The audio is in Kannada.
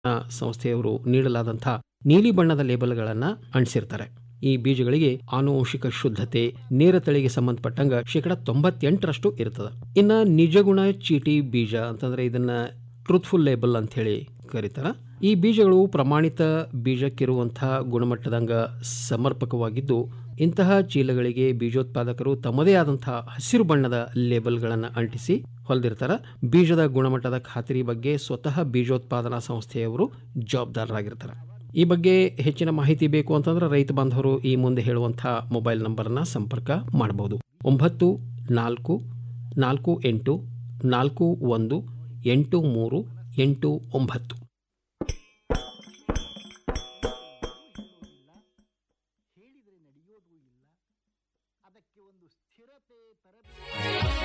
ಸಂಸ್ಥೆಯವರು ನೀಡಲಾದಂಥ ನೀಲಿ ಬಣ್ಣದ ಲೇಬಲ್ಗಳನ್ನು ಅಂಟಿಸಿರ್ತಾರೆ ಈ ಬೀಜಗಳಿಗೆ ಆನುವಂಶಿಕ ಶುದ್ಧತೆ ನೇರ ತಳಿಗೆ ಸಂಬಂಧಪಟ್ಟಂಗ ಶೇಕಡ ತೊಂಬತ್ತೆಂಟರಷ್ಟು ಇರ್ತದೆ ಇನ್ನು ನಿಜಗುಣ ಚೀಟಿ ಬೀಜ ಅಂತಂದ್ರೆ ಇದನ್ನ ಟ್ರೂತ್ಫುಲ್ ಲೇಬಲ್ ಅಂತ ಹೇಳಿ ಕರೀತಾರ ಈ ಬೀಜಗಳು ಪ್ರಮಾಣಿತ ಬೀಜಕ್ಕಿರುವಂತಹ ಗುಣಮಟ್ಟದಂಗ ಸಮರ್ಪಕವಾಗಿದ್ದು ಇಂತಹ ಚೀಲಗಳಿಗೆ ಬೀಜೋತ್ಪಾದಕರು ತಮ್ಮದೇ ಆದಂತಹ ಹಸಿರು ಬಣ್ಣದ ಲೇಬಲ್ಗಳನ್ನು ಅಂಟಿಸಿ ಹೊಲಿದಿರ್ತಾರ ಬೀಜದ ಗುಣಮಟ್ಟದ ಖಾತರಿ ಬಗ್ಗೆ ಸ್ವತಃ ಬೀಜೋತ್ಪಾದನಾ ಸಂಸ್ಥೆಯವರು ಜವಾಬ್ದಾರರಾಗಿರ್ತಾರೆ ಈ ಬಗ್ಗೆ ಹೆಚ್ಚಿನ ಮಾಹಿತಿ ಬೇಕು ಅಂತಂದ್ರೆ ರೈತ ಬಾಂಧವರು ಈ ಮುಂದೆ ಹೇಳುವಂಥ ಮೊಬೈಲ್ ನಂಬರ್ನ ಸಂಪರ್ಕ ಮಾಡಬಹುದು ಒಂಬತ್ತು ನಾಲ್ಕು ನಾಲ್ಕು ಎಂಟು ನಾಲ್ಕು ಒಂದು ಎಂಟು ಮೂರು ಎಂಟು ಒಂಬತ್ತು